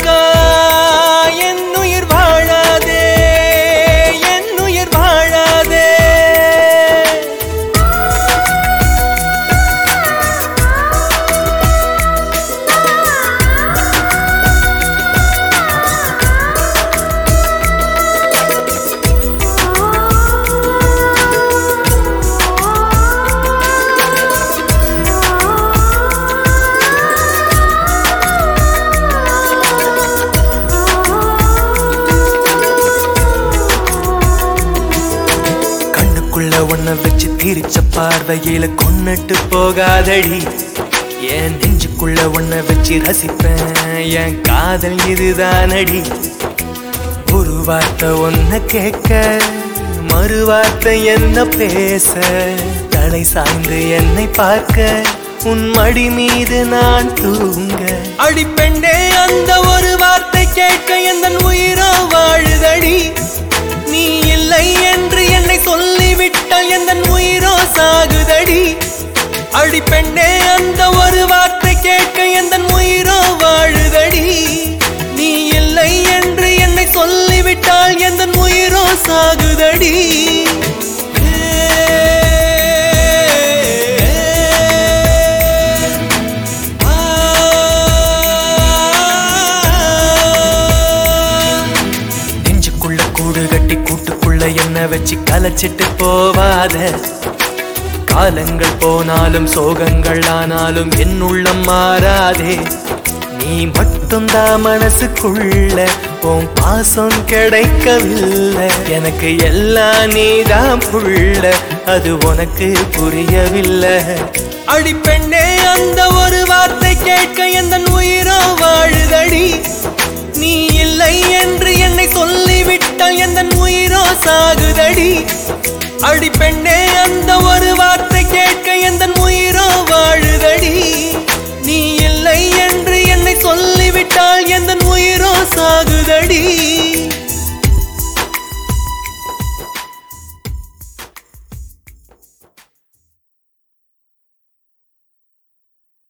இருக்கா என் உயிர் வாழாதே என் உயிர் வாழாதே கண்ணுக்குள்ள ஒன்ன வச்சு திரிச்ச பார்வையில கொன்னுட்டு போகாதடி என் நெஞ்சுக்குள்ள ஒன்ன வச்சு ரசிப்பேன் என் காதல் இதுதானடி ஒரு வார்த்தை ஒன்ன கேட்க மறு வார்த்தை என்ன பேச தலை சாய்ந்து என்னை பார்க்க உன் மடி மீது நான் தூங்க அடி பெண்ணே அந்த ஒரு வார்த்தை கேட்க எந்த உயிரோ வாழுதடி நீ இல்லை என்று என்னை சொல்லிவிட்டால் எந்த உயிரோ சாகுதடி அடி பெண்ணே அந்த ஒரு வார்த்தை கேட்க எந்த உயிரோ வாழுதடி நீ இல்லை என்று என்னை சொல்லிவிட்டால் எந்த உயிரோ சாகுதடி நெஞ்சுக்குள்ள கூடு கட்டி கூட்டுக்குள்ள என்ன வச்சு கலைச்சிட்டு போவாத காலங்கள் போனாலும் சோகங்கள் ஆனாலும் என் உள்ளம் மாறாதே நீ மட்டும்தான் மனசுக்குள்ள உன் பாசம் கிடைக்கவில்லை எனக்கு எல்லாம் நீதான் புள்ள அது உனக்கு புரியவில்லை அடி பெண்ணே அந்த ஒரு வார்த்தை கேட்க எந்த உயிரோ வாழுதடி நீ இல்லை என்று என்னை சொல்லிவிட்டால் எந்த உயிரோ சாகுதடி அடி பெண்ணே